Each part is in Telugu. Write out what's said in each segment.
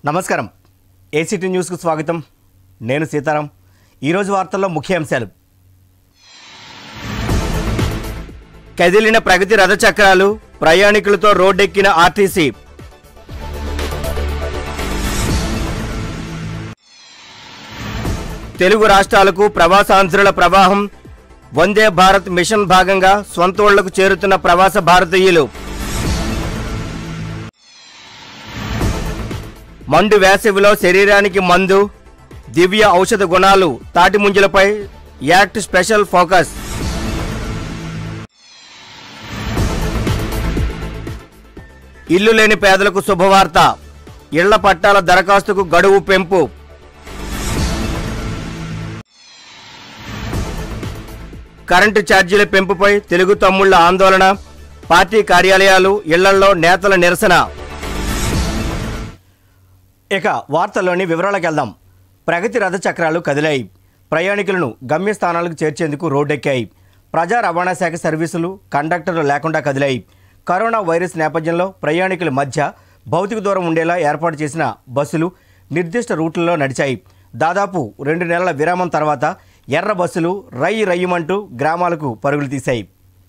నమస్కారం ఏసీటీ న్యూస్కు స్వాగతం నేను సీతారాం ఈరోజు వార్తల్లో ముఖ్య అంశాలు కదిలిన ప్రగతి రథచక్రాలు ప్రయాణికులతో రోడ్డెక్కిన ఆర్టీసీ తెలుగు రాష్ట్రాలకు ప్రవాసాంధ్రుల ప్రవాహం వందే భారత్ మిషన్ భాగంగా సొంతూళ్లకు చేరుతున్న ప్రవాస భారతీయులు మండు వేసవిలో శరీరానికి మందు దివ్య ఔషధ గుణాలు తాటి ముంజలపై యాక్ట్ స్పెషల్ ఫోకస్ ఇల్లు లేని పేదలకు శుభవార్త ఇళ్ల పట్టాల దరఖాస్తుకు గడువు పెంపు కరెంటు ఛార్జీల పెంపుపై తెలుగు తమ్ముళ్ల ఆందోళన పార్టీ కార్యాలయాలు ఇళ్లల్లో నేతల నిరసన ఇక వార్తల్లోని వివరాలకు వెళ్దాం ప్రగతి రథ చక్రాలు కదిలాయి ప్రయాణికులను గమ్యస్థానాలకు చేర్చేందుకు రోడ్డెక్కాయి ప్రజా రవాణా శాఖ సర్వీసులు కండక్టర్లు లేకుండా కదిలాయి కరోనా వైరస్ నేపథ్యంలో ప్రయాణికుల మధ్య భౌతిక దూరం ఉండేలా ఏర్పాటు చేసిన బస్సులు నిర్దిష్ట రూట్లలో నడిచాయి దాదాపు రెండు నెలల విరామం తర్వాత ఎర్ర బస్సులు రై రయ్యమంటూ గ్రామాలకు పరుగులు తీశాయి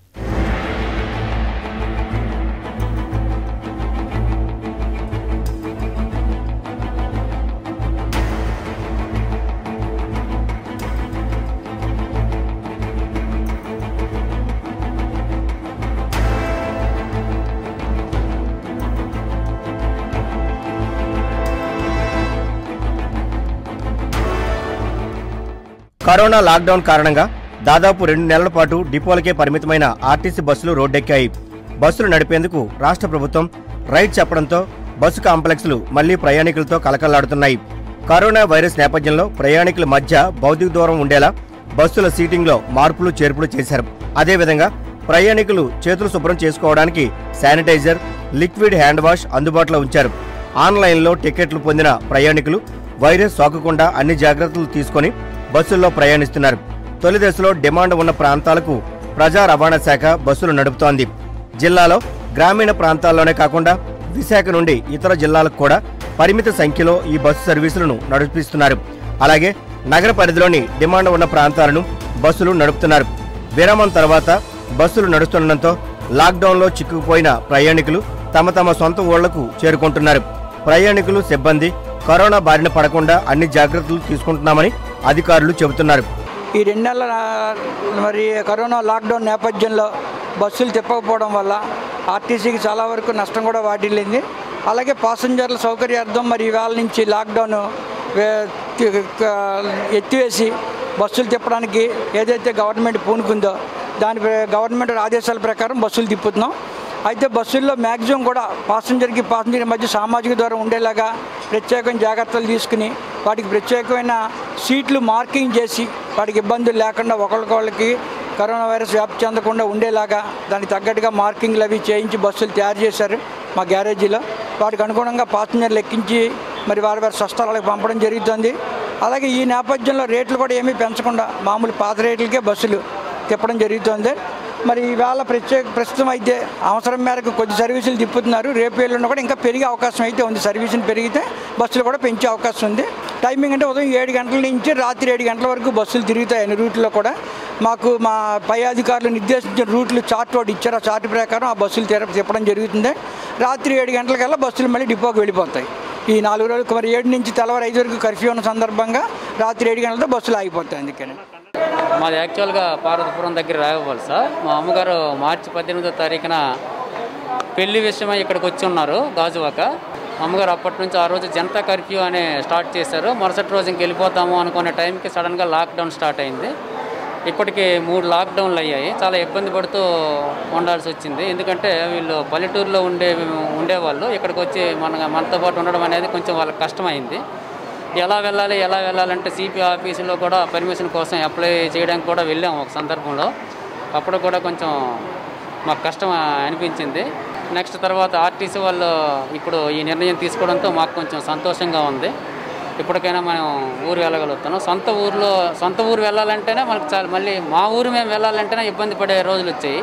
కరోనా లాక్డౌన్ కారణంగా దాదాపు రెండు నెలల పాటు డిపోలకే పరిమితమైన ఆర్టీసీ బస్సులు రోడ్డెక్కాయి బస్సులు నడిపేందుకు రాష్ట్ర ప్రభుత్వం రైట్ చెప్పడంతో బస్సు కాంప్లెక్స్లు మళ్లీ ప్రయాణికులతో కలకల్లాడుతున్నాయి కరోనా వైరస్ నేపథ్యంలో ప్రయాణికుల మధ్య భౌతిక దూరం ఉండేలా బస్సుల సీటింగ్లో మార్పులు చేర్పులు చేశారు అదేవిధంగా ప్రయాణికులు చేతులు శుభ్రం చేసుకోవడానికి శానిటైజర్ లిక్విడ్ హ్యాండ్ వాష్ అందుబాటులో ఉంచారు ఆన్లైన్లో టికెట్లు పొందిన ప్రయాణికులు వైరస్ సోకకుండా అన్ని జాగ్రత్తలు తీసుకొని బస్సుల్లో ప్రయాణిస్తున్నారు తొలి దశలో డిమాండ్ ఉన్న ప్రాంతాలకు ప్రజా రవాణా శాఖ బస్సులు నడుపుతోంది జిల్లాలో గ్రామీణ ప్రాంతాల్లోనే కాకుండా విశాఖ నుండి ఇతర జిల్లాలకు కూడా పరిమిత సంఖ్యలో ఈ బస్సు సర్వీసులను నడిపిస్తున్నారు అలాగే నగర పరిధిలోని డిమాండ్ ఉన్న ప్రాంతాలను బస్సులు నడుపుతున్నారు విరామం తర్వాత బస్సులు నడుస్తుండటంతో లాక్డౌన్లో చిక్కుకుపోయిన ప్రయాణికులు తమ తమ సొంత ఊళ్లకు చేరుకుంటున్నారు ప్రయాణికులు సిబ్బంది కరోనా బారిన పడకుండా అన్ని జాగ్రత్తలు తీసుకుంటున్నామని అధికారులు చెబుతున్నారు ఈ రెండు నెలల మరి కరోనా లాక్డౌన్ నేపథ్యంలో బస్సులు తిప్పకపోవడం వల్ల ఆర్టీసీకి చాలా వరకు నష్టం కూడా వాటిల్లింది అలాగే పాసెంజర్ల సౌకర్యార్థం మరి ఇవాళ నుంచి లాక్డౌన్ వే- తి- క- ఎత్తివేసి బస్సులు తిప్పడానికి ఏదైతే గవర్నమెంట్ పూనుకుందో దాని ప్ర- గవర్నమెంట్ ఆదేశాల ప్రకారం బస్సులు తిప్పుతున్నాం అయితే బస్సుల్లో మ్యాక్సిమం కూడా పాసెంజర్కి పాసెంజర్ మధ్య సామాజిక దూరం ఉండేలాగా ప్రత్యేకమైన జాగ్రత్తలు తీసుకుని వాటికి ప్రత్యేకమైన సీట్లు మార్కింగ్ చేసి వాటికి ఇబ్బందులు లేకుండా ఒకరికొకళ్ళకి కరోనా వైరస్ వ్యాప్తి చెందకుండా ఉండేలాగా దానికి తగ్గట్టుగా మార్కింగ్లు అవి చేయించి బస్సులు తయారు చేశారు మా గ్యారేజీలో వాటికి అనుగుణంగా పాసెంజర్లు ఎక్కించి మరి వారి వారి స్వస్థలాలకు పంపడం జరుగుతుంది అలాగే ఈ నేపథ్యంలో రేట్లు కూడా ఏమీ పెంచకుండా మామూలు పాత రేట్లకే బస్సులు తిప్పడం జరుగుతుంది మరి ఈవేళ ప్రత్యేక ప్రస్తుతం అయితే అవసరం మేరకు కొద్ది సర్వీసులు తిప్పుతున్నారు రేపు ఎల్లుండి కూడా ఇంకా పెరిగే అవకాశం అయితే ఉంది సర్వీసులు పెరిగితే బస్సులు కూడా పెంచే అవకాశం ఉంది టైమింగ్ అంటే ఉదయం ఏడు గంటల నుంచి రాత్రి ఏడు గంటల వరకు బస్సులు తిరుగుతాయి అన్ని రూట్లో కూడా మాకు మా పై అధికారులు నిర్దేశించిన రూట్లు చార్ట్ ఒకటి ఇచ్చారు ఆ చార్ట్ ప్రకారం ఆ బస్సులు తిర తిప్పడం జరుగుతుంది రాత్రి ఏడు గంటలకల్లా బస్సులు మళ్ళీ డిపోకి వెళ్ళిపోతాయి ఈ నాలుగు రోజులు మరి ఏడు నుంచి తెల్లవారు ఐదు వరకు కర్ఫ్యూ ఉన్న సందర్భంగా రాత్రి ఏడు గంటలతో బస్సులు ఆగిపోతాయి అందుకని మాది యాక్చువల్గా పార్వతీపురం దగ్గర రాయవాలి సార్ మా అమ్మగారు మార్చి పద్దెనిమిదో తారీఖున పెళ్లి విషయమై ఇక్కడికి వచ్చి ఉన్నారు గాజువాక అమ్మగారు అప్పటి నుంచి ఆ రోజు జనతా కర్ఫ్యూ అనే స్టార్ట్ చేశారు మరుసటి రోజు ఇంక వెళ్ళిపోతాము అనుకునే టైంకి సడన్గా లాక్డౌన్ స్టార్ట్ అయింది ఇప్పటికి మూడు లాక్డౌన్లు అయ్యాయి చాలా ఇబ్బంది పడుతూ ఉండాల్సి వచ్చింది ఎందుకంటే వీళ్ళు పల్లెటూరులో ఉండే ఉండేవాళ్ళు ఇక్కడికి వచ్చి మన మనతో పాటు ఉండడం అనేది కొంచెం వాళ్ళకి కష్టమైంది ఎలా వెళ్ళాలి ఎలా వెళ్ళాలంటే సిపి ఆఫీసులో కూడా పర్మిషన్ కోసం అప్లై చేయడానికి కూడా వెళ్ళాము ఒక సందర్భంలో అప్పుడు కూడా కొంచెం మాకు కష్టం అనిపించింది నెక్స్ట్ తర్వాత ఆర్టీసీ వాళ్ళు ఇప్పుడు ఈ నిర్ణయం తీసుకోవడంతో మాకు కొంచెం సంతోషంగా ఉంది ఇప్పటికైనా మనం ఊరు వెళ్ళగలుగుతున్నాం సొంత ఊర్లో సొంత ఊరు వెళ్ళాలంటేనే మనకు చాలా మళ్ళీ మా ఊరు మేము వెళ్ళాలంటేనే ఇబ్బంది పడే రోజులు వచ్చాయి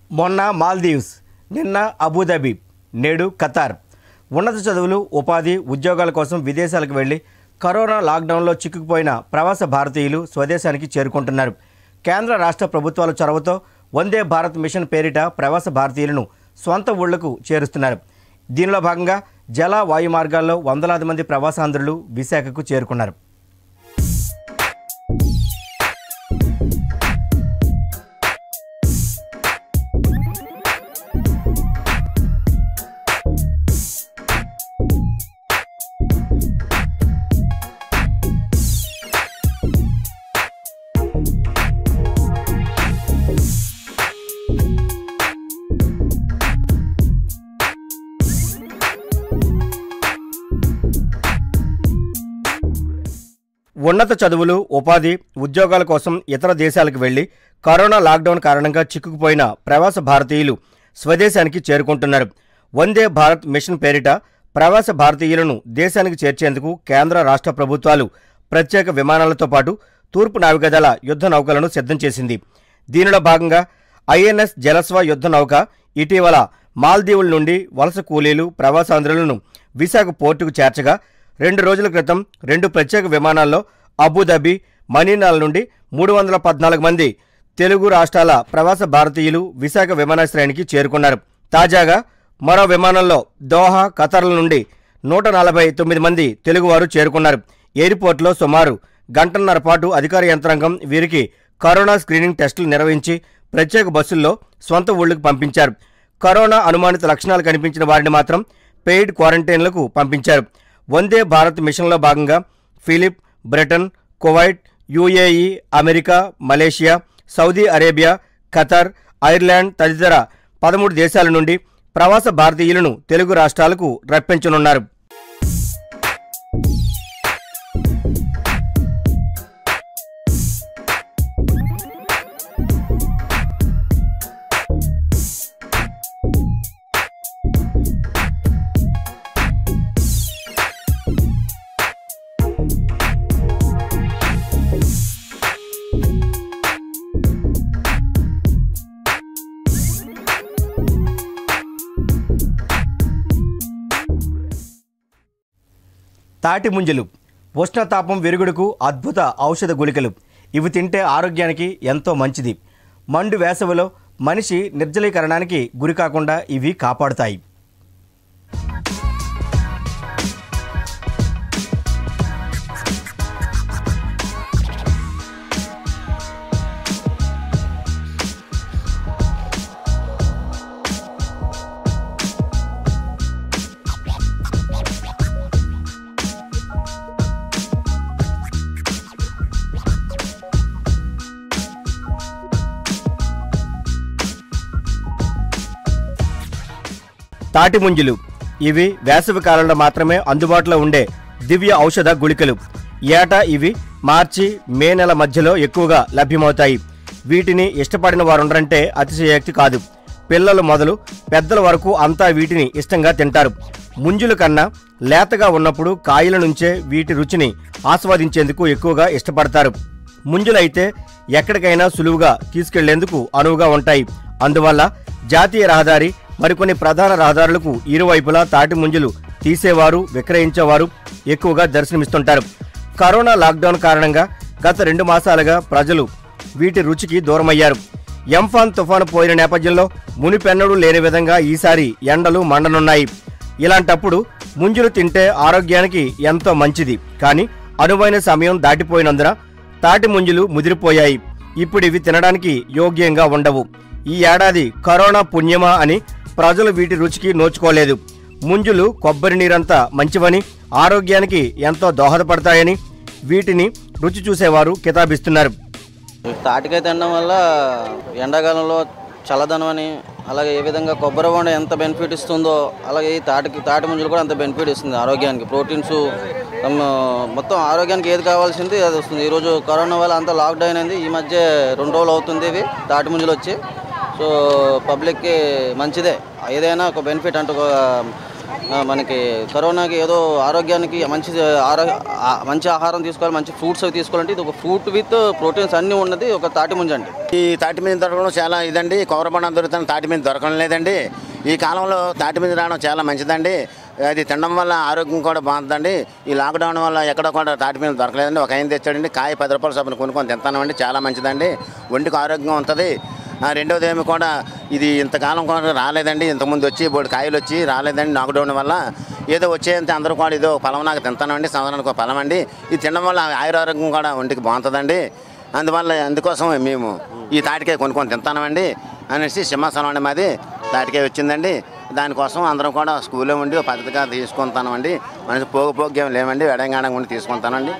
మొన్న మాల్దీవ్స్ నిన్న అబుదాబి నేడు ఖతార్ ఉన్నత చదువులు ఉపాధి ఉద్యోగాల కోసం విదేశాలకు వెళ్లి కరోనా లాక్డౌన్లో చిక్కుకుపోయిన ప్రవాస భారతీయులు స్వదేశానికి చేరుకుంటున్నారు కేంద్ర రాష్ట్ర ప్రభుత్వాల చొరవతో వందే భారత్ మిషన్ పేరిట ప్రవాస భారతీయులను స్వంత ఊళ్లకు చేరుస్తున్నారు దీనిలో భాగంగా జల వాయు మార్గాల్లో వందలాది మంది ప్రవాసాంధ్రులు విశాఖకు చేరుకున్నారు ఉన్నత చదువులు ఉపాధి ఉద్యోగాల కోసం ఇతర దేశాలకు వెళ్లి కరోనా లాక్డౌన్ కారణంగా చిక్కుకుపోయిన ప్రవాస భారతీయులు స్వదేశానికి చేరుకుంటున్నారు వందే భారత్ మిషన్ పేరిట ప్రవాస భారతీయులను దేశానికి చేర్చేందుకు కేంద్ర రాష్ట్ర ప్రభుత్వాలు ప్రత్యేక విమానాలతో పాటు తూర్పు నావికాదళ యుద్ధ నౌకలను సిద్ధం చేసింది దీనిలో భాగంగా ఐఎన్ఎస్ జలస్వ యుద్ధ నౌక ఇటీవల మాల్దీవుల నుండి వలస కూలీలు ప్రవాసాంధ్రులను విశాఖ పోర్టుకు చేర్చగా రెండు రోజుల క్రితం రెండు ప్రత్యేక విమానాల్లో అబుదాబి మనీనాల్ నుండి మూడు వందల పద్నాలుగు మంది తెలుగు రాష్ట్రాల ప్రవాస భారతీయులు విశాఖ విమానాశ్రయానికి చేరుకున్నారు తాజాగా మరో విమానంలో దోహా ఖతర్ల నుండి నూట నలభై తొమ్మిది మంది తెలుగువారు చేరుకున్నారు ఎయిర్పోర్ట్లో సుమారు గంటన్నర పాటు అధికార యంత్రాంగం వీరికి కరోనా స్క్రీనింగ్ టెస్టులు నిర్వహించి ప్రత్యేక బస్సుల్లో సొంత ఊళ్ళకు పంపించారు కరోనా అనుమానిత లక్షణాలు కనిపించిన వారిని మాత్రం పెయిడ్ క్వారంటైన్లకు పంపించారు వందే భారత్ మిషన్లో భాగంగా ఫిలిప్ Britain Kuwait UAE America Malaysia Saudi Arabia Qatar Ireland తదితర పదమూడు దేశాల నుండి ప్రవాస భారతీయులను తెలుగు రాష్ట్రాలకు రప్పించనున్నారు తాటి ముంజలు ఉష్ణతాపం విరుగుడుకు అద్భుత ఔషధ గుళికలు ఇవి తింటే ఆరోగ్యానికి ఎంతో మంచిది మండు వేసవిలో మనిషి నిర్జలీకరణానికి గురి కాకుండా ఇవి కాపాడుతాయి తాటి ముంజలు ఇవి వేసవి కాలంలో మాత్రమే అందుబాటులో ఉండే దివ్య ఔషధ గుళికలు ఏటా ఇవి మార్చి మే నెల మధ్యలో ఎక్కువగా లభ్యమవుతాయి వీటిని ఇష్టపడిన వారుండరంటే అతిశయోక్తి కాదు పిల్లలు మొదలు పెద్దల వరకు అంతా వీటిని ఇష్టంగా తింటారు ముంజుల కన్నా లేతగా ఉన్నప్పుడు కాయల నుంచే వీటి రుచిని ఆస్వాదించేందుకు ఎక్కువగా ఇష్టపడతారు ముంజులైతే ఎక్కడికైనా సులువుగా తీసుకెళ్లేందుకు అనువుగా ఉంటాయి అందువల్ల జాతీయ రహదారి మరికొన్ని ప్రధాన రహదారులకు ఇరువైపులా తాటి ముంజలు తీసేవారు విక్రయించేవారు ఎక్కువగా దర్శనమిస్తుంటారు కరోనా లాక్డౌన్ కారణంగా గత రెండు మాసాలుగా ప్రజలు వీటి రుచికి దూరమయ్యారు ఎంఫాన్ తుఫాను పోయిన నేపథ్యంలో మునిపెన్నడూ లేని విధంగా ఈసారి ఎండలు మండనున్నాయి ఇలాంటప్పుడు ముంజులు తింటే ఆరోగ్యానికి ఎంతో మంచిది కానీ అనువైన సమయం దాటిపోయినందున తాటి ముంజులు ముదిరిపోయాయి ఇప్పుడు ఇవి తినడానికి యోగ్యంగా ఉండవు ఈ ఏడాది కరోనా పుణ్యమా అని ప్రజలు వీటి రుచికి నోచుకోలేదు ముంజులు కొబ్బరి నీరంతా మంచివని ఆరోగ్యానికి ఎంతో దోహదపడతాయని వీటిని రుచి చూసేవారు కితాబిస్తున్నారు తాటికాయ తినడం వల్ల ఎండాకాలంలో చల్లదనం అని అలాగే ఏ విధంగా కొబ్బరి బొండ ఎంత బెనిఫిట్ ఇస్తుందో అలాగే ఈ తాటికి తాటి ముంజలు కూడా అంత బెనిఫిట్ ఇస్తుంది ఆరోగ్యానికి ప్రోటీన్స్ మొత్తం ఆరోగ్యానికి ఏది కావాల్సింది అది వస్తుంది ఈరోజు కరోనా వల్ల అంతా లాక్డౌన్ అయింది ఈ మధ్య రెండు రోజులు అవుతుంది ఇవి తాటి ముంజలు వచ్చి సో పబ్లిక్కి మంచిదే ఏదైనా ఒక బెనిఫిట్ అంటే ఒక ఆ, మనకి కరోనాకి ఏదో ఆరోగ్యానికి మంచి ఆరో ఆ- మంచి ఆహారం తీసుకోవాలి మంచి ఫ్రూట్స్ అవి తీసుకోవాలంటే ఇది ఒక ఫ్రూట్ విత్ ప్రోటీన్స్ అన్నీ ఉన్నది ఒక తాటి ముంజ అండి ఈ తాటి మీద దొరకడం చాలా ఇదండి కౌరబండం దొరుకుతున్న తాటి మీద దొరకడం లేదండి ఈ కాలంలో తాటి మీద రావడం చాలా మంచిదండి అది తినడం వల్ల ఆరోగ్యం కూడా బాగుంటుందండి ఈ లాక్డౌన్ వల్ల ఎక్కడ కూడా తాటి మీద దొరకలేదండి ఒక ఆయన తెచ్చాడండి కాయ పది రూపాయల సభను కొనుక్కొని తింటానండి చాలా మంచిదండి ఒంటికి ఆరోగ్యం ఉంటుంది ఆ, రెండోది ఏమి కూడా ఇది ఇంతకాలం కూడా రాలేదండి ఇంతకుముందు వచ్చి బోడి కాయలు వచ్చి రాలేదండి లాక్డౌన్ వల్ల ఏదో వచ్చేంత అందరూ కూడా ఇదో ఫలం నాకు తింటానండి సంవత్సరానికి ఒక ఫలం అండి ఇది తినడం వల్ల ఆయురారోగ్యం కూడా ఒంటికి బాగుంటుందండి అందువల్ల అందుకోసం మేము ఈ తాటికాయ కొనుక్కొని తింటామండి అనేసి సింహాసనం అండి మాది తాటికాయ వచ్చిందండి దానికోసం అందరం కూడా స్కూల్లో ఉండి ఒక పద్ధతిగా తీసుకుంటామండి మనకి పోగు పోగు ఏం లేవండి వెడంగాడంగా ఉండి తీసుకుంటానండి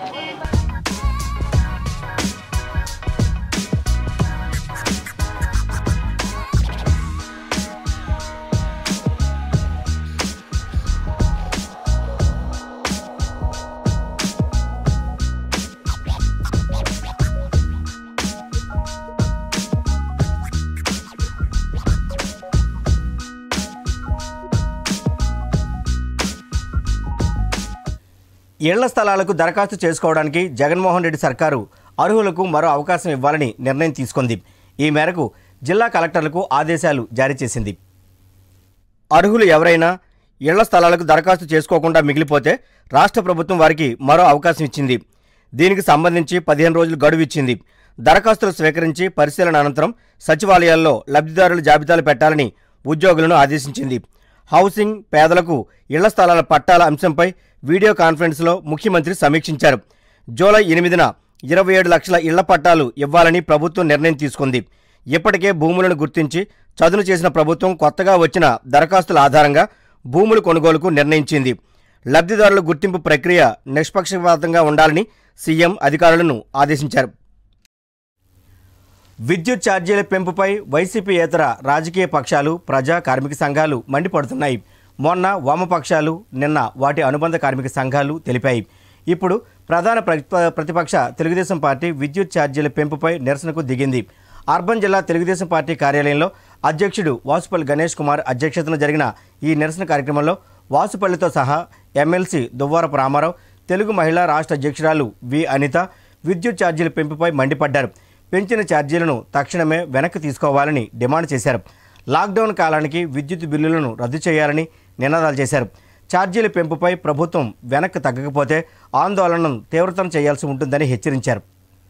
ఇళ్ల స్థలాలకు దరఖాస్తు చేసుకోవడానికి జగన్మోహన్ రెడ్డి సర్కారు అర్హులకు మరో అవకాశం ఇవ్వాలని నిర్ణయం తీసుకుంది ఈ మేరకు జిల్లా కలెక్టర్లకు ఆదేశాలు జారీ చేసింది అర్హులు ఎవరైనా ఇళ్ల స్థలాలకు దరఖాస్తు చేసుకోకుండా మిగిలిపోతే రాష్ట్ర ప్రభుత్వం వారికి మరో అవకాశం ఇచ్చింది దీనికి సంబంధించి పదిహేను రోజులు గడువు ఇచ్చింది దరఖాస్తులు స్వీకరించి పరిశీలన అనంతరం సచివాలయాల్లో లబ్ధిదారుల జాబితాలు పెట్టాలని ఉద్యోగులను ఆదేశించింది హౌసింగ్ పేదలకు ఇళ్ల స్థలాల పట్టాల అంశంపై వీడియో కాన్ఫరెన్స్లో ముఖ్యమంత్రి సమీక్షించారు జూలై ఎనిమిదిన ఇరవై ఏడు లక్షల ఇళ్ల పట్టాలు ఇవ్వాలని ప్రభుత్వం నిర్ణయం తీసుకుంది ఇప్పటికే భూములను గుర్తించి చదును చేసిన ప్రభుత్వం కొత్తగా వచ్చిన దరఖాస్తుల ఆధారంగా భూముల కొనుగోలుకు నిర్ణయించింది లబ్ధిదారుల గుర్తింపు ప్రక్రియ నిష్పక్షపాతంగా ఉండాలని సీఎం అధికారులను ఆదేశించారు విద్యుత్ ఛార్జీల పెంపుపై వైసీపీ ఏతర రాజకీయ పక్షాలు ప్రజా కార్మిక సంఘాలు మండిపడుతున్నాయి మొన్న వామపక్షాలు నిన్న వాటి అనుబంధ కార్మిక సంఘాలు తెలిపాయి ఇప్పుడు ప్రధాన ప్రతిప- ప్రతిపక్ష తెలుగుదేశం పార్టీ విద్యుత్ ఛార్జీల పెంపుపై నిరసనకు దిగింది అర్బన్ జిల్లా తెలుగుదేశం పార్టీ కార్యాలయంలో అధ్యక్షుడు వాసుపల్లి గణేష్ కుమార్ అధ్యక్షతన జరిగిన ఈ నిరసన కార్యక్రమంలో వాసుపల్లితో సహా ఎమ్మెల్సీ దువ్వారపు రామారావు తెలుగు మహిళా రాష్ట్ర అధ్యక్షురాలు వి అనిత విద్యుత్ ఛార్జీల పెంపుపై మండిపడ్డారు పెంచిన ఛార్జీలను తక్షణమే వెనక్కి తీసుకోవాలని డిమాండ్ చేశారు లాక్డౌన్ కాలానికి విద్యుత్ బిల్లులను రద్దు చేయాలని నినాదాలు చేశారు ఛార్జీల పెంపుపై ప్రభుత్వం వెనక్కి తగ్గకపోతే ఆందోళనను తీవ్రతరం చేయాల్సి ఉంటుందని హెచ్చరించారు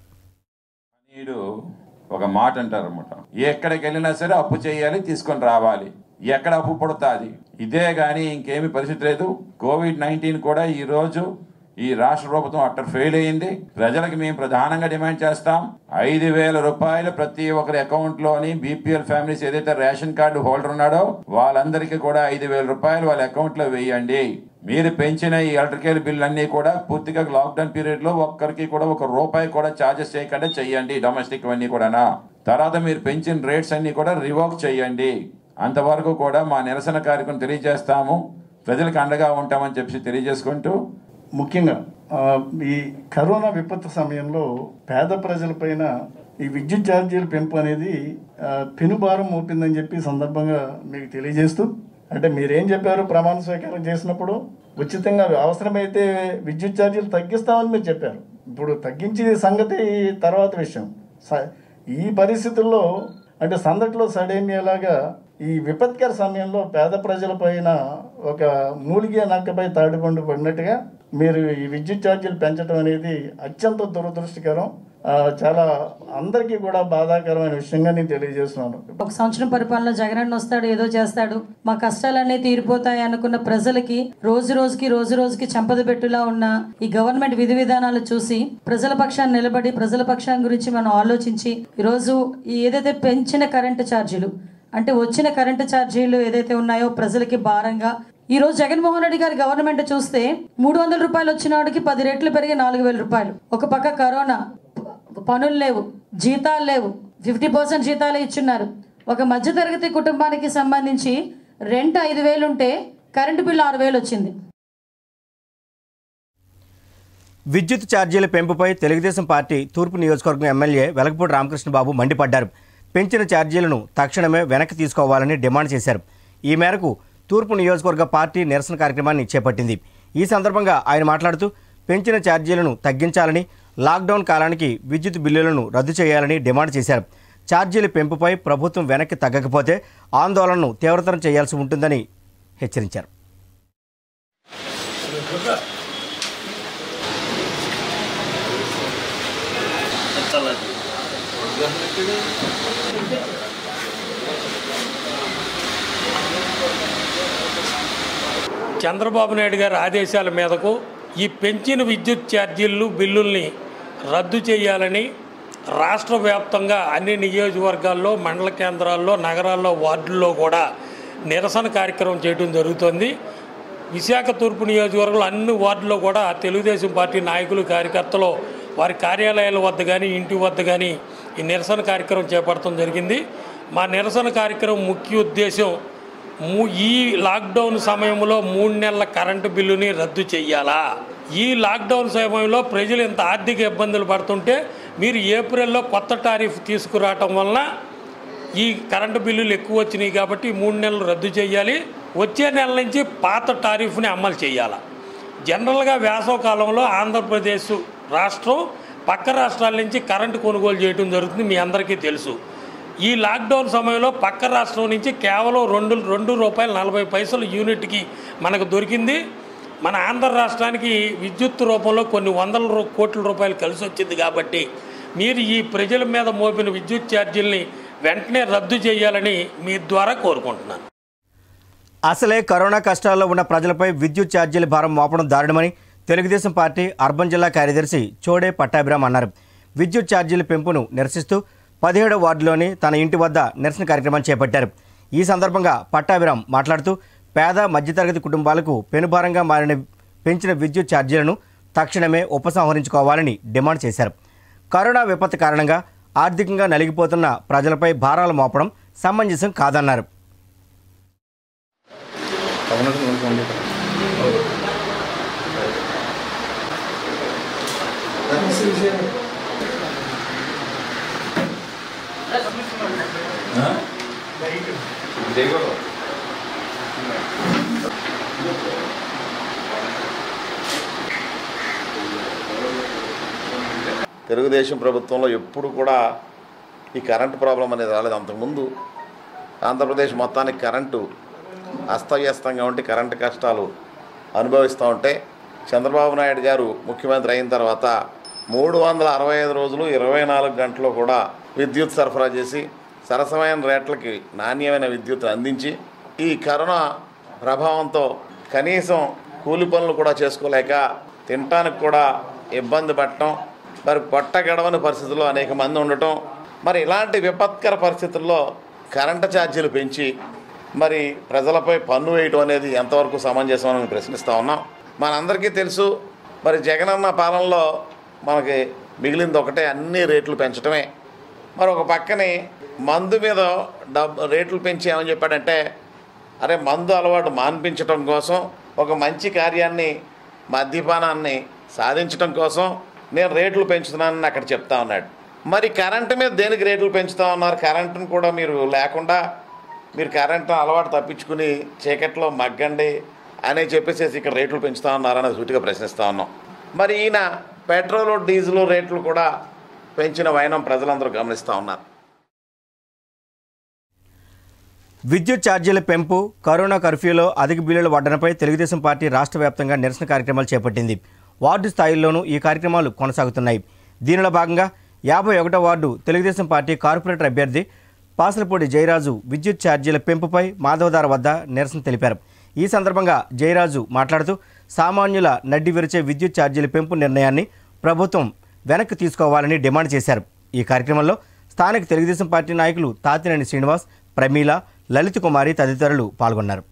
నీడు ఒక మాట అంటారు అనమాట ఎక్కడికి వెళ్ళినా సరే అప్పు చేయాలి తీసుకొని రావాలి ఎక్కడ అప్పు పడుతుంది ఇదే కానీ ఇంకేమి పరిస్థితి లేదు కోవిడ్ నైన్టీన్ కూడా ఈ రోజు ఈ రాష్ట్ర ప్రభుత్వం అట్టర్ ఫెయిల్ అయ్యింది ప్రజలకు మేము ప్రధానంగా డిమాండ్ చేస్తాం ఐదు వేల రూపాయలు ప్రతి ఒక్కరి అకౌంట్ లోని బీపీఎల్ ఫ్యామిలీస్ ఏదైతే రేషన్ కార్డు హోల్డర్ ఉన్నాడో వాళ్ళందరికీ కూడా ఐదు వేల రూపాయలు వాళ్ళ అకౌంట్ లో వేయండి మీరు పెంచిన ఈ ఎలక్ట్రికల్ బిల్ అన్ని కూడా పూర్తిగా లాక్డౌన్ పీరియడ్ లో ఒక్కరికి కూడా ఒక రూపాయి కూడా ఛార్జెస్ చేయకుండా చెయ్యండి డొమెస్టిక్ అన్ని కూడానా తర్వాత మీరు పెంచిన రేట్స్ అన్ని కూడా రివోక్ చేయండి అంతవరకు కూడా మా నిరసన కార్యక్రమం తెలియజేస్తాము ప్రజలకు అండగా ఉంటామని చెప్పి తెలియజేసుకుంటూ ముఖ్యంగా ఆ, ఈ కరోనా విపత్తు సమయంలో పేద ప్రజలపైన ఈ విద్యుత్ ఛార్జీల పెంపు అనేది ఆ, పెనుభారం మోపిందని చెప్పి ఈ సందర్భంగా మీకు తెలియజేస్తూ అంటే మీరేం చెప్పారు ప్రమాణ స్వీకారం చేసినప్పుడు ఉచితంగా అవసరమైతే విద్యుత్ ఛార్జీలు తగ్గిస్తామని మీరు చెప్పారు ఇప్పుడు తగ్గించే సంగతి తర్వాత విషయం స- ఈ పరిస్థితుల్లో అంటే సందట్లో సడేమియాలాగా ఈ విపత్కర సమయంలో పేద ప్రజలపైన ఒక మూలిగే నక్కపై తాడిపండు పడినట్టుగా మీరు ఈ విద్యుత్ ఛార్జీలు పెంచడం అనేది అత్యంత దురదృష్టకరం ఆ, చాలా అందరికీ కూడా బాధాకరమైన విషయంగా నేను తెలియజేస్తున్నాను ఒక సంవత్సరం పరిపాలన జగనన్న వస్తాడు ఏదో చేస్తాడు మా కష్టాలన్నీ తీరిపోతాయి అనుకున్న ప్రజలకి రోజు రోజుకి రోజు రోజుకి చంపద పెట్టులా ఉన్న ఈ గవర్నమెంట్ విధి విధానాలు చూసి ప్రజల పక్షాన్ని నిలబడి ప్రజల పక్షాన్ని గురించి మనం ఆలోచించి ఈరోజు ఈ ఏదైతే పెంచిన కరెంటు ఛార్జీలు అంటే వచ్చిన కరెంటు ఛార్జీలు ఏదైతే ఉన్నాయో ప్రజలకి భారంగా ఈ రోజు జగన్మోహన్ రెడ్డి గారి గవర్నమెంట్ చూస్తే మూడు వందల రూపాయలు వచ్చిన వాడికి పది రెట్లు పెరిగి నాలుగు వేల రూపాయలు ఒక పక్క కరోనా ప- పనులు లేవు జీతాలు లేవు ఫిఫ్టీ పర్సెంట్ జీతాలే ఇచ్చున్నారు ఒక మధ్యతరగతి కుటుంబానికి సంబంధించి రెంట్ ఐదు వేలు ఉంటే కరెంటు బిల్లు ఆరు వేలు వచ్చింది విద్యుత్ ఛార్జీల పెంపుపై తెలుగుదేశం పార్టీ తూర్పు నియోజకవర్గం ఎమ్మెల్యే వెలగపూడి రామకృష్ణబాబు మండిపడ్డారు పెంచిన ఛార్జీలను తక్షణమే వెనక్కి తీసుకోవాలని డిమాండ్ చేశారు ఈ మేరకు తూర్పు నియోజకవర్గ పార్టీ నిరసన కార్యక్రమాన్ని చేపట్టింది ఈ సందర్భంగా ఆయన మాట్లాడుతూ పెంచిన ఛార్జీలను తగ్గించాలని లాక్డౌన్ కాలానికి విద్యుత్ బిల్లులను రద్దు చేయాలని డిమాండ్ చేశారు ఛార్జీల పెంపుపై ప్రభుత్వం వెనక్కి తగ్గకపోతే ఆందోళనను తీవ్రతరం చేయాల్సి ఉంటుందని హెచ్చరించారు చంద్రబాబు నాయుడు గారి ఆదేశాల మీదకు ఈ పెంచిన విద్యుత్ ఛార్జీలు బిల్లుల్ని రద్దు చేయాలని రాష్ట్ర వ్యాప్తంగా అన్ని నియోజకవర్గాల్లో మండల కేంద్రాల్లో నగరాల్లో వార్డుల్లో కూడా నిరసన కార్యక్రమం చేయడం జరుగుతుంది విశాఖ తూర్పు నియోజకవర్గంలో అన్ని వార్డుల్లో కూడా తెలుగుదేశం పార్టీ నాయకులు కార్యకర్తలు వారి కార్యాలయాల వద్ద కానీ ఇంటి వద్ద కానీ ఈ నిరసన కార్యక్రమం చేపట్టడం జరిగింది మా నిరసన కార్యక్రమం ముఖ్య ఉద్దేశం మూ ఈ లాక్డౌన్ సమయంలో మూడు నెలల కరెంటు బిల్లుని రద్దు చేయాలా ఈ లాక్డౌన్ సమయంలో ప్రజలు ఇంత ఆర్థిక ఇబ్బందులు పడుతుంటే మీరు ఏప్రిల్లో కొత్త టారిఫ్ తీసుకురావటం వలన ఈ కరెంటు బిల్లులు ఎక్కువ వచ్చినాయి కాబట్టి ఈ మూడు నెలలు రద్దు చేయాలి వచ్చే నెల నుంచి పాత టారిఫ్ని అమలు చేయాలి జనరల్గా వేసవ కాలంలో ఆంధ్రప్రదేశ్ రాష్ట్రం పక్క రాష్ట్రాల నుంచి కరెంటు కొనుగోలు చేయడం జరుగుతుంది మీ అందరికీ తెలుసు ఈ లాక్డౌన్ సమయంలో పక్క రాష్ట్రం నుంచి కేవలం రెండు రెండు రూపాయలు నలభై పైసలు యూనిట్కి మనకు దొరికింది మన ఆంధ్ర రాష్ట్రానికి విద్యుత్ రూపంలో కొన్ని వందల రూ- కోట్ల రూపాయలు కలిసి వచ్చింది కాబట్టి మీరు ఈ ప్రజల మీద మోపిన విద్యుత్ ఛార్జీల్ని వెంటనే రద్దు చేయాలని మీ ద్వారా కోరుకుంటున్నాను అసలే కరోనా కష్టాల్లో ఉన్న ప్రజలపై విద్యుత్ ఛార్జీల భారం మోపడం దారుణమని తెలుగుదేశం పార్టీ అర్బన్ జిల్లా కార్యదర్శి చోడే పట్టాభిరామ్ అన్నారు విద్యుత్ ఛార్జీల పెంపును నిరసిస్తూ పదిహేడవ వార్డులోని తన ఇంటి వద్ద నిరసన కార్యక్రమం చేపట్టారు ఈ సందర్భంగా పట్టాభిరామ్ మాట్లాడుతూ పేద మధ్యతరగతి కుటుంబాలకు పెనుభారంగా మారిన పెంచిన విద్యుత్ ఛార్జీలను తక్షణమే ఉపసంహరించుకోవాలని డిమాండ్ చేశారు కరోనా విపత్తు కారణంగా ఆర్థికంగా నలిగిపోతున్న ప్రజలపై భారాలు మోపడం సమంజసం కాదన్నారు తెలుగుదేశం ప్రభుత్వంలో ఎప్పుడు కూడా ఈ కరెంటు ప్రాబ్లం అనేది రాలేదు అంతకుముందు ఆంధ్రప్రదేశ్ మొత్తానికి కరెంటు అస్తవ్యస్తంగా ఉండి కరెంటు కష్టాలు అనుభవిస్తూ ఉంటే చంద్రబాబు నాయుడు గారు ముఖ్యమంత్రి అయిన తర్వాత మూడు వందల అరవై ఐదు రోజులు ఇరవై నాలుగు గంటలు కూడా విద్యుత్ సరఫరా చేసి సరసమైన రేట్లకి నాణ్యమైన విద్యుత్ అందించి ఈ కరోనా ప్రభావంతో కనీసం కూలి పనులు కూడా చేసుకోలేక తినటానికి కూడా ఇబ్బంది పడటం మరి పొట్ట గడవని పరిస్థితుల్లో అనేక మంది ఉండటం మరి ఇలాంటి విపత్కర పరిస్థితుల్లో కరెంటు ఛార్జీలు పెంచి మరి ప్రజలపై పన్ను వేయటం అనేది ఎంతవరకు సమంజసం అని ప్రశ్నిస్తూ ఉన్నాం మనందరికీ తెలుసు మరి జగనన్న పాలనలో మనకి మిగిలింది ఒకటే అన్ని రేట్లు పెంచడమే మరి ఒక పక్కనే మందు మీద డబ్బు రేట్లు పెంచి ఏమని చెప్పాడంటే అరే మందు అలవాటు మాన్పించడం కోసం ఒక మంచి కార్యాన్ని మద్యపానాన్ని సాధించడం కోసం నేను రేట్లు పెంచుతున్నానని అక్కడ చెప్తా ఉన్నాడు మరి కరెంటు మీద దేనికి రేట్లు పెంచుతా ఉన్నారు కరెంటును కూడా మీరు లేకుండా మీరు కరెంటు అలవాటు తప్పించుకుని చీకట్లో మగ్గండి అని చెప్పేసి ఇక్కడ రేట్లు పెంచుతా ఉన్నారని సూటిగా ప్రశ్నిస్తూ ఉన్నాం మరి ఈయన పెట్రోల్ డీజిల్ రేట్లు కూడా పెంచిన వైనం ప్రజలందరూ గమనిస్తూ ఉన్నారు విద్యుత్ ఛార్జీల పెంపు కరోనా కర్ఫ్యూలో అధిక బిల్లుల వడ్డనపై తెలుగుదేశం పార్టీ రాష్ట్ర వ్యాప్తంగా నిరసన కార్యక్రమాలు చేపట్టింది వార్డు స్థాయిల్లోనూ ఈ కార్యక్రమాలు కొనసాగుతున్నాయి దీనిలో భాగంగా యాభై ఒకటో వార్డు తెలుగుదేశం పార్టీ కార్పొరేటర్ అభ్యర్థి పాసలపూడి జయరాజు విద్యుత్ ఛార్జీల పెంపుపై మాధవదార వద్ద నిరసన తెలిపారు ఈ సందర్భంగా జయరాజు మాట్లాడుతూ సామాన్యుల నడ్డి విరిచే విద్యుత్ ఛార్జీల పెంపు నిర్ణయాన్ని ప్రభుత్వం వెనక్కి తీసుకోవాలని డిమాండ్ చేశారు ఈ కార్యక్రమంలో స్థానిక తెలుగుదేశం పార్టీ నాయకులు తాతినేని శ్రీనివాస్ ప్రమీల లలిత్ కుమారి తదితరులు పాల్గొన్నారు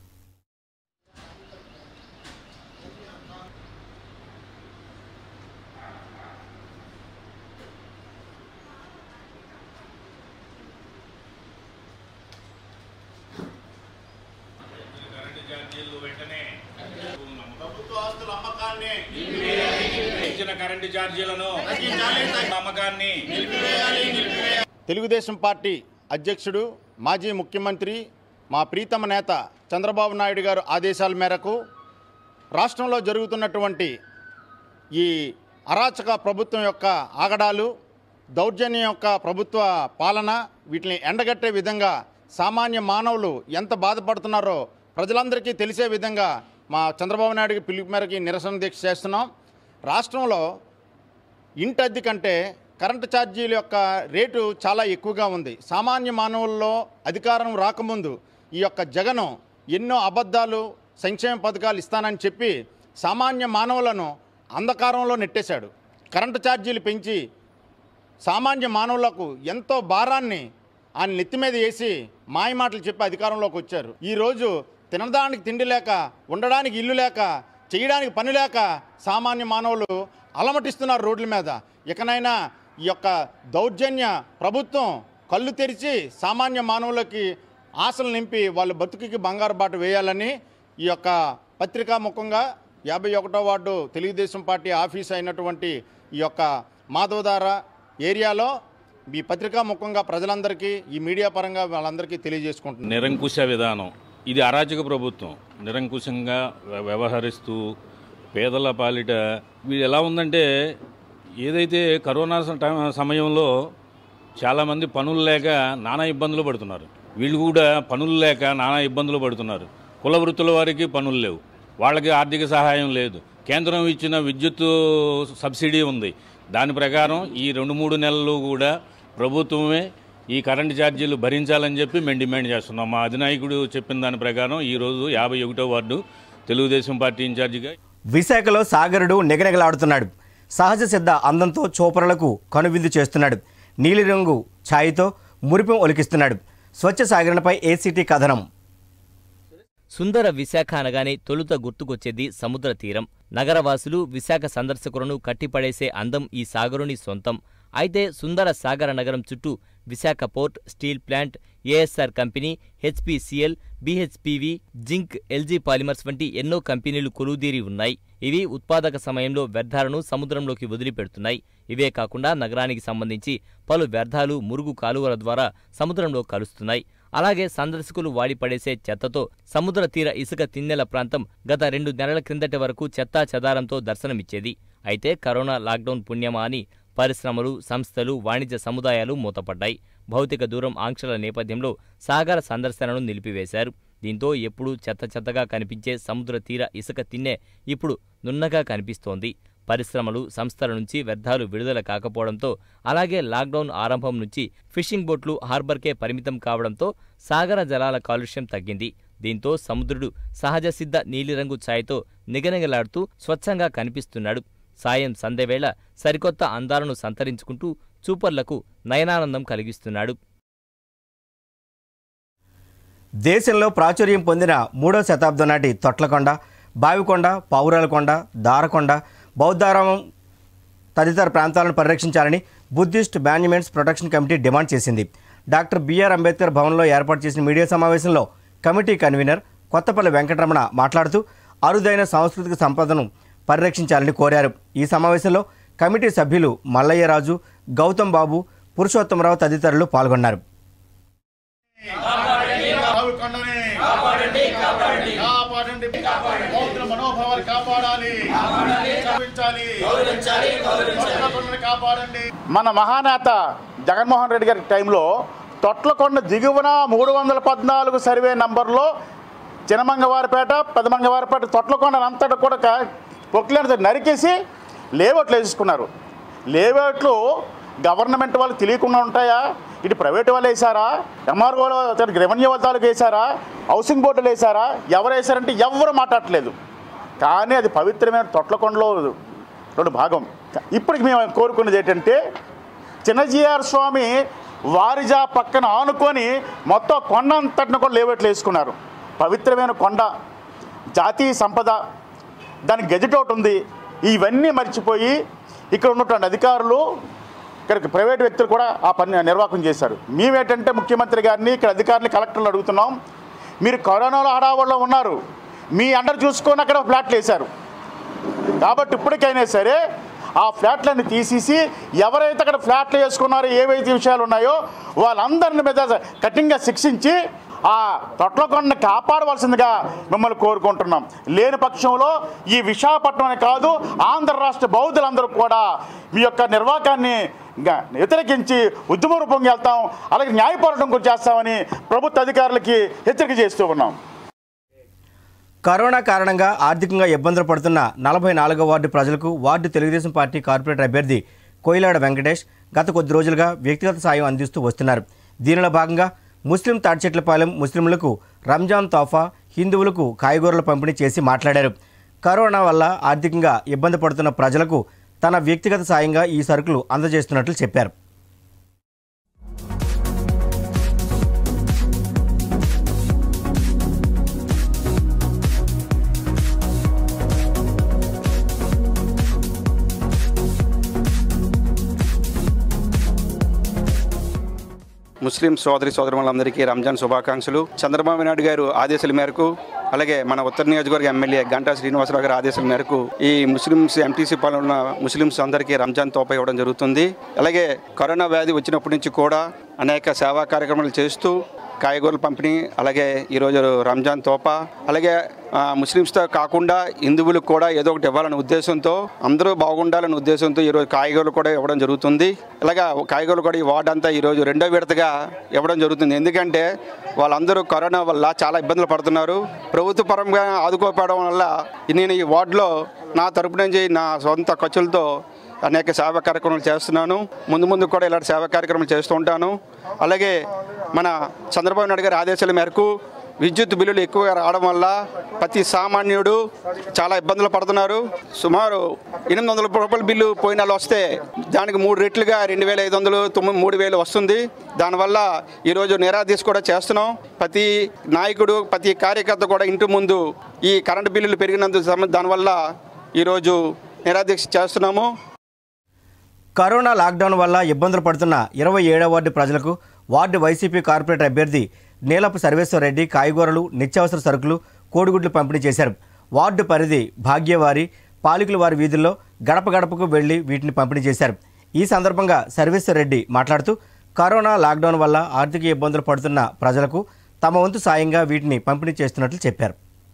పెంచిన కరెంటు ఛార్జీలను అమ్మకాన్ని తెలుగుదేశం పార్టీ అధ్యక్షుడు మాజీ ముఖ్యమంత్రి మా ప్రీతమ నేత చంద్రబాబు నాయుడు గారు ఆదేశాల మేరకు రాష్ట్రంలో జరుగుతున్నటువంటి ఈ అరాచక ప్రభుత్వం యొక్క ఆగడాలు దౌర్జన్యం యొక్క ప్రభుత్వ పాలన వీటిని ఎండగట్టే విధంగా సామాన్య మానవులు ఎంత బాధపడుతున్నారో ప్రజలందరికీ తెలిసే విధంగా మా చంద్రబాబు నాయుడు పిలుపు మేరకు నిరసన దీక్ష చేస్తున్నాం రాష్ట్రంలో ఇంటి అద్దె కంటే కరెంటు ఛార్జీల యొక్క రేటు చాలా ఎక్కువగా ఉంది సామాన్య మానవుల్లో అధికారం రాకముందు ఈ యొక్క జగను ఎన్నో అబద్ధాలు సంక్షేమ పథకాలు ఇస్తానని చెప్పి సామాన్య మానవులను అంధకారంలో నెట్టేశాడు కరెంటు ఛార్జీలు పెంచి సామాన్య మానవులకు ఎంతో భారాన్ని ఆయన నెత్తి మీద వేసి మాయమాటలు చెప్పి అధికారంలోకి వచ్చారు ఈరోజు తినడానికి తిండి లేక ఉండడానికి ఇల్లు లేక చేయడానికి పని లేక సామాన్య మానవులు అలమటిస్తున్నారు రోడ్ల మీద ఇకనైనా ఈ యొక్క దౌర్జన్య ప్రభుత్వం కళ్ళు తెరిచి సామాన్య మానవులకి ఆశలు నింపి వాళ్ళ బతుకుకి బంగారు బాట వేయాలని ఈ యొక్క పత్రికా ముఖంగా యాభై ఒకటో వార్డు తెలుగుదేశం పార్టీ ఆఫీస్ అయినటువంటి ఈ యొక్క మాధవధార ఏరియాలో ఈ పత్రికా ముఖంగా ప్రజలందరికీ ఈ మీడియా పరంగా వాళ్ళందరికీ తెలియజేసుకుంటున్నాను నిరంకుశ విధానం ఇది అరాచక ప్రభుత్వం నిరంకుశంగా వ్య- వ్యవహరిస్తూ పేదల పాలిట వీడు ఎలా ఉందంటే ఏదైతే కరోనా స- టైం- సమయంలో చాలామంది పనులు లేక నానా ఇబ్బందులు పడుతున్నారు వీళ్ళు కూడా పనులు లేక నానా ఇబ్బందులు పడుతున్నారు కుల వృత్తుల వారికి పనులు లేవు వాళ్ళకి ఆర్థిక సహాయం లేదు కేంద్రం ఇచ్చిన విద్యుత్ సబ్సిడీ ఉంది దాని ప్రకారం ఈ రెండు మూడు నెలలు కూడా ప్రభుత్వమే ఈ కరెంటు ఛార్జీలు భరించాలని చెప్పి మేము డిమాండ్ చేస్తున్నాం మా అధినాయకుడు చెప్పిన దాని ప్రకారం ఈరోజు యాభై ఒకటో వార్డు తెలుగుదేశం పార్టీ ఇన్ఛార్జిగా విశాఖలో సాగరుడు నిగనిగలాడుతున్నాడు సహజ సిద్ధ అందంతో చూపరులకు కనువిందు చేస్తున్నాడు నీలిరంగు ఛాయతో మురిపం ఒలికిస్తున్నాడు స్వచ్ఛ సాగరణపై ఏసీటీ కథనం సుందర విశాఖ అనగానే తొలుత గుర్తుకొచ్చేది సముద్ర తీరం నగరవాసులు విశాఖ సందర్శకులను కట్టిపడేసే అందం ఈ సాగరుని సొంతం అయితే సుందర సాగర నగరం చుట్టూ Visakha port steel plant ASR company HPCL BHPV zinc LG polymers వంటి ఎన్నో కంపెనీలు కొలువుదీరి ఉన్నాయి ఇవి ఉత్పాదక సమయంలో వ్యర్థాలను సముద్రంలోకి వదిలిపెడుతున్నాయి ఇవే కాకుండా నగరానికి సంబంధించి పలు వ్యర్థాలు మురుగు కాలువల ద్వారా సముద్రంలో కలుస్తున్నాయి అలాగే సందర్శకులు వాడిపడేసే చెత్తతో సముద్ర తీర ఇసుక తిన్నెల ప్రాంతం గత రెండు నెలల క్రిందటి వరకు చెత్తా చెదారంతో దర్శనమిచ్చేది అయితే కరోనా లాక్డౌన్ పుణ్యమా అని పరిశ్రమలు సంస్థలు వాణిజ్య సముదాయాలు మూతపడ్డాయి భౌతిక దూరం ఆంక్షల నేపథ్యంలో సాగర సందర్శనను నిలిపివేశారు దీంతో ఎప్పుడూ చెత్త చెత్తగా కనిపించే సముద్ర తీర ఇసుక తిన్నె ఇప్పుడు నున్నగా కనిపిస్తోంది పరిశ్రమలు సంస్థల నుంచి వ్యర్థాలు విడుదల కాకపోవడంతో అలాగే లాక్డౌన్ ఆరంభం నుంచి ఫిషింగ్ బోట్లు హార్బర్కే పరిమితం కావడంతో సాగర జలాల కాలుష్యం తగ్గింది దీంతో సముద్రుడు సహజ సిద్ధ నీలిరంగు ఛాయతో నిగనిగలాడుతూ స్వచ్ఛంగా కనిపిస్తున్నాడు సాయం సంధ్యవేళ సరికొత్త అందాలను సంతరించుకుంటూ చూపర్లకు నయనానందం కలిగిస్తున్నాడు దేశంలో ప్రాచుర్యం పొందిన మూడో శతాబ్దం నాటి తొట్లకొండ బావికొండ పావురాలకొండ దారకొండ బౌద్ధారామం తదితర ప్రాంతాలను పరిరక్షించాలని Buddhist monuments protection committee demand చేసింది డాక్టర్ బిఆర్ అంబేద్కర్ భవన్లో ఏర్పాటు చేసిన మీడియా సమావేశంలో కమిటీ కన్వీనర్ కొత్తపల్లి వెంకటరమణ మాట్లాడుతూ అరుదైన సాంస్కృతిక సంపదను పరిరక్షించాలని కోరారు ఈ సమావేశంలో కమిటీ సభ్యులు మల్లయ్యరాజు గౌతమ్ బాబు పురుషోత్తమరావు తదితరులు పాల్గొన్నారు కాపాడండి బౌద్ధుల మనోభావాలు కాపాడాలి తొట్లకొండని కాపాడండి మన మహానేత జగన్మోహన్ రెడ్డి గారి టైంలో తొట్లకొండ దిగువన మూడు వందల పద్నాలుగు సర్వే నంబర్లో చినమంగవారిపేట పెదమంగవారిపేట తొట్లకొండ అంతటా కూడా పొక్కిలేని నరికేసి లేఅవుట్లు వేసుకున్నారు లేఅవుట్లు గవర్నమెంట్ వాళ్ళు తెలియకుండా ఉంటాయా ఇటు ప్రైవేట్ వాళ్ళు వేసారా ఎంఆర్ఓలో రెవెన్యూ వాళ్ళకి వేసారా హౌసింగ్ బోర్డులు వేసారా ఎవరు వేసారంటే ఎవరు మాట్లాడట్లేదు కానీ అది పవిత్రమైన తొట్లకొండలో రెండు భాగం ఇప్పటికి మేము కోరుకునేది ఏంటంటే చిన్నజీఆర్ స్వామి వారిజా పక్కన ఆనుకొని మొత్తం కొండ అంతటిని కూడా లేవట్లు వేసుకున్నారు పవిత్రమైన కొండ జాతీయ సంపద దానికి గెజెట్ ఒకటి ఉంది ఇవన్నీ మర్చిపోయి ఇక్కడ ఉన్నటువంటి అధికారులు ఇక్కడికి ప్రైవేట్ వ్యక్తులు కూడా ఆ పని నిర్వాహకం చేశారు మేమేంటంటే ముఖ్యమంత్రి గారిని ఇక్కడ అధికారులు కలెక్టర్లు అడుగుతున్నాం మీరు కరోనాలో హడావుల్లో ఉన్నారు మీ అండర్ చూసుకొని అక్కడ ఫ్లాట్లు వేశారు కాబట్టి ఇప్పటికైనా సరే ఆ ఫ్లాట్లను తీసేసి ఎవరైతే అక్కడ ఫ్లాట్లు వేసుకున్నారో ఏవైతే విషయాలు ఉన్నాయో వాళ్ళందరిని మీద కఠినంగా శిక్షించి ఆ తొట్లకొండని కాపాడవలసిందిగా మిమ్మల్ని కోరుకుంటున్నాం లేని పక్షంలో ఈ విశాఖపట్నం కాదు ఆంధ్ర రాష్ట్ర బౌద్ధులందరూ కూడా మీ యొక్క నిర్వాకాన్ని ఇంకా వ్యతిరేకించి ఉద్యమ రూపంగా వెళ్తాం అలాగే న్యాయ పోరాటం కూడా చేస్తామని ప్రభుత్వ అధికారులకి హెచ్చరిక చేస్తూ ఉన్నాం కరోనా కారణంగా ఆర్థికంగా ఇబ్బందులు పడుతున్న నలభై నాలుగో వార్డు ప్రజలకు వార్డు తెలుగుదేశం పార్టీ కార్పొరేటర్ అభ్యర్థి కోయిలాడ వెంకటేష్ గత కొద్ది రోజులుగా వ్యక్తిగత సాయం అందిస్తూ వస్తున్నారు దీనిలో భాగంగా ముస్లిం తాడిచెట్లపాలెం ముస్లింలకు రంజాన్ తోఫా హిందువులకు కాయగూరల పంపిణీ చేసి మాట్లాడారు కరోనా వల్ల ఆర్థికంగా ఇబ్బంది పడుతున్న ప్రజలకు తన వ్యక్తిగత సాయంగా ఈ సరుకులు అందజేస్తున్నట్లు చెప్పారు ముస్లిం సోదరి సోదరులందరికీ రంజాన్ శుభాకాంక్షలు చంద్రబాబు నాయుడు గారు ఆదేశాల మేరకు అలాగే మన ఉత్తర నియోజకవర్గ ఎమ్మెల్యే గంటా శ్రీనివాసరావు గారి ఆదేశాల మేరకు ఈ ముస్లిమ్స్ ఎంటీసీ పాలన ఉన్న ముస్లిమ్స్ అందరికీ రంజాన్ తోప ఇవ్వడం జరుగుతుంది అలాగే కరోనా వ్యాధి వచ్చినప్పటి నుంచి కూడా అనేక సేవా కార్యక్రమాలు చేస్తూ కాయగూరల పంపిణీ అలాగే ఈరోజు రంజాన్ తోప అలాగే ఆ, ముస్లిమ్స్తో కాకుండా హిందువులకు కూడా ఏదో ఒకటి ఇవ్వాలనే ఉద్దేశంతో అందరూ బాగుండాలనే ఉద్దేశంతో ఈరోజు కాయగూరలు కూడా ఇవ్వడం జరుగుతుంది ఇలాగా కాయగూరలు కూడా ఈ వార్డు అంతా ఈరోజు రెండో విడతగా ఇవ్వడం జరుగుతుంది ఎందుకంటే వాళ్ళందరూ కరోనా వల్ల చాలా ఇబ్బందులు పడుతున్నారు ప్రభుత్వ పరంగా ఆదుకోకపోవడం వల్ల నేను ఈ వార్డులో నా తరపు నుంచి నా సొంత ఖర్చులతో అనేక సేవా కార్యక్రమాలు చేస్తున్నాను ముందు ముందు కూడా ఇలాంటి సేవా కార్యక్రమాలు చేస్తూ ఉంటాను అలాగే మన చంద్రబాబు నాయుడు గారి ఆదేశాల మేరకు విద్యుత్ బిల్లులు ఎక్కువగా రావడం వల్ల ప్రతి సామాన్యుడు చాలా ఇబ్బందులు పడుతున్నారు సుమారు ఎనిమిది వందల రూపాయల బిల్లు పోయిన నెల వస్తే దానికి మూడు రెట్లుగా రెండు వేల ఐదు వందలు తొమ్మిది మూడు వేలు వస్తుంది దానివల్ల ఈరోజు నిరాదీశ కూడా చేస్తున్నాం ప్రతి నాయకుడు ప్రతి కార్యకర్త కూడా ఇంటి ముందు ఈ కరెంటు బిల్లులు పెరిగినందుకు సమ- దానివల్ల ఈరోజు నిరాదీక్ష చేస్తున్నాము కరోనా లాక్డౌన్ వల్ల ఇబ్బందులు పడుతున్న ఇరవై ఏడవ వార్డు ప్రజలకు వార్డు వైసీపీ కార్పొరేటర్ అభ్యర్థి నీలపు సర్వేశ్వరరెడ్డి కాయగూరలు నిత్యావసర సరుకులు కోడిగుడ్లు పంపిణీ చేశారు వార్డు పరిధి భాగ్యవారి పాలికుల వారి వీధుల్లో గడప గడపకు వెళ్లి వీటిని పంపిణీ చేశారు ఈ సందర్భంగా సర్వేశ్వరరెడ్డి మాట్లాడుతూ కరోనా లాక్డౌన్ వల్ల ఆర్థిక ఇబ్బందులు పడుతున్న ప్రజలకు తమ వంతు సాయంగా వీటిని పంపిణీ చేస్తున్నట్లు చెప్పారు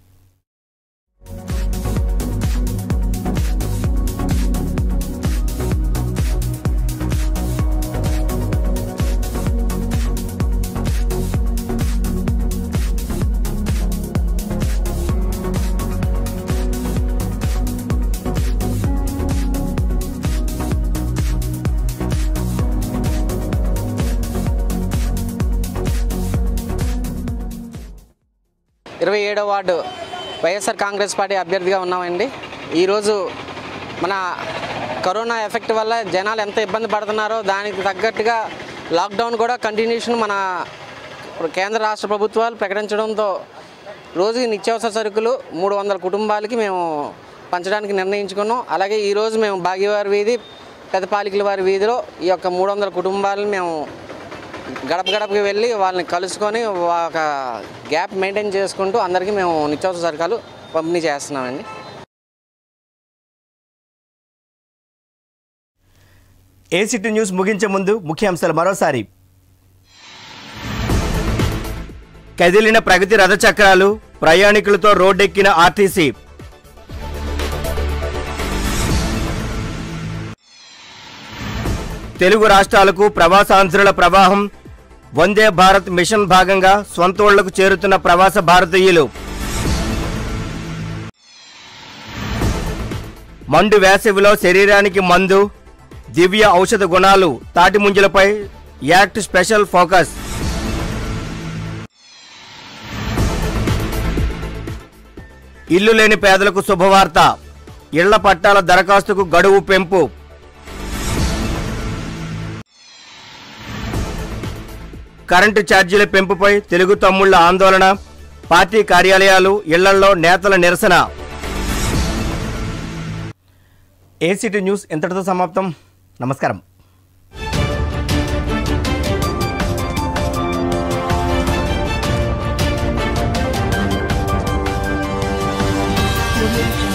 ఇరవై ఏడో వార్డు వైఎస్ఆర్ కాంగ్రెస్ పార్టీ అభ్యర్థిగా ఉన్నామండి ఈరోజు మన కరోనా ఎఫెక్ట్ వల్ల జనాలు ఎంత ఇబ్బంది పడుతున్నారో దానికి తగ్గట్టుగా లాక్డౌన్ కూడా కంటిన్యూషన్ మన కేంద్ర రాష్ట్ర ప్రభుత్వాలు ప్రకటించడంతో రోజుకి నిత్యావసర సరుకులు మూడు వందల కుటుంబాలకి మేము పంచడానికి నిర్ణయించుకున్నాం అలాగే ఈరోజు మేము భాగ్యవారి వీధి పెద్దపాలికల వారి వీధిలో ఈ యొక్క మూడు వందల కుటుంబాలను మేము గడప గడపకి వెళ్ళి వాళ్ళని కలుసుకొని ఒక గ్యాప్ మెయింటైన్ చేసుకుంటూ అందరికీ మేము నిత్యావసర సరుకులు పంపిణీ చేస్తున్నామండి ఏసిటీ న్యూస్ ముగించే ముందు ముఖ్యాంశాలు మరోసారి కదిలిన ప్రగతి రథచక్రాలు ప్రయాణికులతో రోడ్డెక్కిన ఆర్టీసీ తెలుగు రాష్ట్రాలకు ప్రవాసాంధ్రుల ప్రవాహం వందే భారత్ మిషన్ భాగంగా సొంతోళ్లకు చేరుతున్న ప్రవాస భారతీయులు మండు వేసవిలో శరీరానికి మందు దివ్య ఔషధ గుణాలు తాటిముంజలపై యాక్ట్ స్పెషల్ ఫోకస్ ఇల్లు లేని పేదలకు శుభవార్త ఇళ్ల పట్టాల దరఖాస్తుకు గడువు పెంపు కరెంటు ఛార్జీల పెంపుపై తెలుగు తమ్ముళ్ల ఆందోళన పార్టీ కార్యాలయాలు ఇళ్లలో నేతల నిరసన ఏసీటీ న్యూస్ ఇంతటితో సమాప్తం నమస్కారం Audio Jungle.